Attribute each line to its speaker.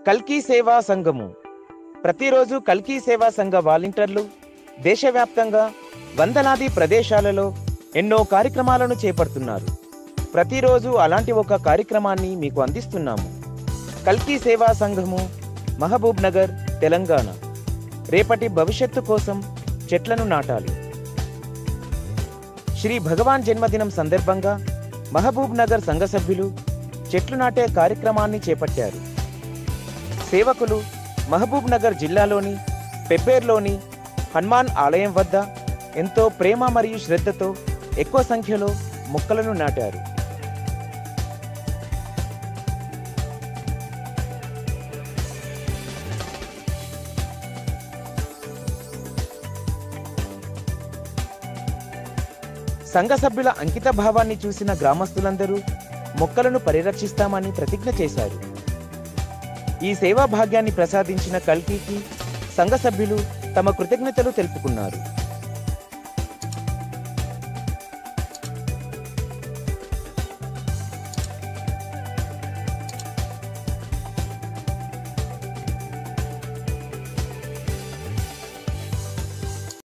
Speaker 1: కల్కీ సేవా సంఘము ప్రతిరోజు కల్కీ సేవా సంఘ వాలంటీర్లు దేశవ్యాప్తంగా వందలాది ప్రదేశాలలో ఎన్నో కార్యక్రమాలను చేపడుతున్నారు ప్రతిరోజు అలాంటి ఒక కార్యక్రమాన్ని మీకు అందిస్తున్నాము కల్కీ సేవా సంఘము మహబూబ్ నగర్ తెలంగాణ రేపటి భవిష్యత్తు కోసం చెట్లను నాటాలి శ్రీ భగవాన్ జన్మదినం సందర్భంగా మహబూబ్ నగర్ సంఘ సభ్యులు చెట్లు నాటే కార్యక్రమాన్ని చేపట్టారు సేవకులు మహబూబ్ నగర్ జిల్లాలోని పెబ్బేర్లోని హనుమాన్ ఆలయం వద్ద ఎంతో ప్రేమ మరియు శ్రద్ధతో ఎక్కువ సంఖ్యలో మొక్కలను నాటారు సంఘ సభ్యుల అంకిత భావాన్ని చూసిన గ్రామస్తులందరూ మొక్కలను పరిరక్షిస్తామని ప్రతిజ్ఞ చేశారు ఈ సేవా భాగ్యాన్ని ప్రసాదించిన కల్కీకి సంఘ సభ్యులు తమ కృతజ్ఞతలు తెలుపుకున్నారు